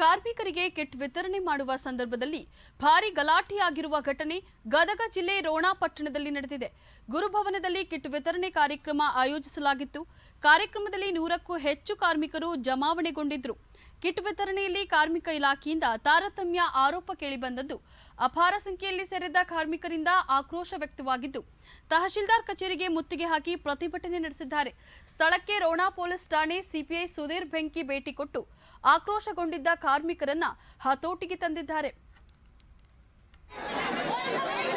ಕಾರ್ಮಿಕರಿಗೆ ಕಿಟ್ ವಿತರಣೆ ಮಾಡುವ ಸಂದರ್ಭದಲ್ಲಿ ಭಾರಿ ಗಲಾಟೆಯಾಗಿರುವ ಘಟನೆ ಗದಗ ಜಿಲ್ಲೆ ರೋಣ ಪಟ್ಟಣದಲ್ಲಿ ನಡೆದಿದೆ ಗುರುಭವನದಲ್ಲಿ ಕಿಟ್ ವಿತರಣೆ ಕಾರ್ಯಕ್ರಮ ಆಯೋಜಿಸಲಾಗಿತ್ತು ಕಾರ್ಯಕ್ರಮದಲ್ಲಿ ನೂರಕ್ಕೂ ಹೆಚ್ಚು ಕಾರ್ಮಿಕರು ಜಮಾವಣೆಗೊಂಡಿದ್ರು ಕಿಟ್ ವಿತರಣೆಯಲ್ಲಿ ಕಾರ್ಮಿಕ ಇಲಾಖೆಯಿಂದ ತಾರತಮ್ಯ ಆರೋಪ ಕೇಳಿಬಂದದ್ದು ಅಪಾರ ಸಂಖ್ಯೆಯಲ್ಲಿ ಸೇರಿದ್ದ ಕಾರ್ಮಿಕರಿಂದ ಆಕ್ರೋಶ ವ್ಯಕ್ತವಾಗಿದ್ದು ತಹಶೀಲ್ದಾರ್ ಕಚೇರಿಗೆ ಮುತ್ತಿಗೆ ಹಾಕಿ ಪ್ರತಿಭಟನೆ ನಡೆಸಿದ್ದಾರೆ ಸ್ಥಳಕ್ಕೆ ರೋಣ ಪೊಲೀಸ್ ಠಾಣೆ ಸಿಪಿಐ ಸುಧೀರ್ ಬೆಂಕಿ ಭೇಟಿ ಕೊಟ್ಟು ಆಕ್ರೋಶಗೊಂಡಿದ್ದ ಕಾರ್ಮಿಕರನ್ನ ಹತೋಟಿಗೆ ತಂದಿದ್ದಾರೆ